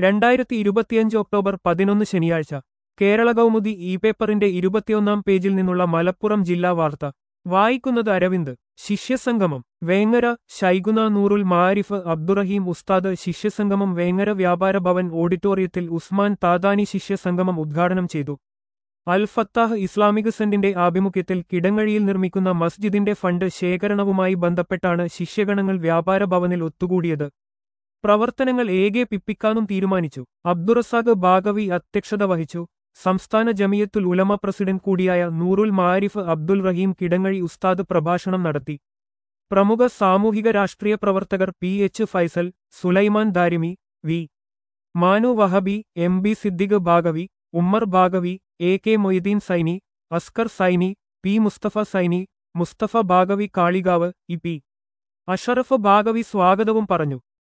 രണ്ടായിരത്തി ഇരുപത്തിയഞ്ച് ഒക്ടോബർ പതിനൊന്ന് ശനിയാഴ്ച കേരള കൗമുദി ഇ പേപ്പറിന്റെ ഇരുപത്തിയൊന്നാം പേജിൽ നിന്നുള്ള മലപ്പുറം ജില്ലാ വാർത്ത വായിക്കുന്നത് അരവിന്ദ് ശിഷ്യസംഗമം വേങ്ങര ശൈഗുന നൂറുൽ മാരിഫ് അബ്ദുറഹീം ഉസ്താദ് ശിഷ്യസംഗമം വേങ്ങര വ്യാപാര ഭവൻ ഓഡിറ്റോറിയത്തിൽ ഉസ്മാൻ താദാനി ശിഷ്യസംഗമം ഉദ്ഘാടനം ചെയ്തു അൽ ഫത്താഹ് ഇസ്ലാമിക് സെന്റിന്റെ ആഭിമുഖ്യത്തിൽ കിടങ്ങഴിയിൽ നിർമ്മിക്കുന്ന മസ്ജിദിന്റെ ഫണ്ട് ശേഖരണവുമായി ബന്ധപ്പെട്ടാണ് ശിഷ്യഗണങ്ങൾ വ്യാപാര ഭവനിൽ ഒത്തുകൂടിയത് പ്രവർത്തനങ്ങൾ ഏകെ പിപ്പിക്കാനും തീരുമാനിച്ചു അബ്ദുറസാഖ് ബാഗവി അധ്യക്ഷത വഹിച്ചു സംസ്ഥാന ജമിയത്തുൽ ഉലമ പ്രസിഡന്റ് കൂടിയായ നൂറുൽ മാരിഫ് അബ്ദുൽ റഹീം കിടങ്ങഴി ഉസ്താദ് പ്രഭാഷണം നടത്തി പ്രമുഖ സാമൂഹിക രാഷ്ട്രീയ പ്രവർത്തകർ P H Faisal Sulaiman Darimi V Manu Wahabi M B Siddique Bagavi Ummer Bagavi A K Moideen Saini Askar Saini P Musthafa Saini Musthafa Bagavi Kalikavu E P Ashraf Bagavi സ്വാഗതവും പറഞ്ഞു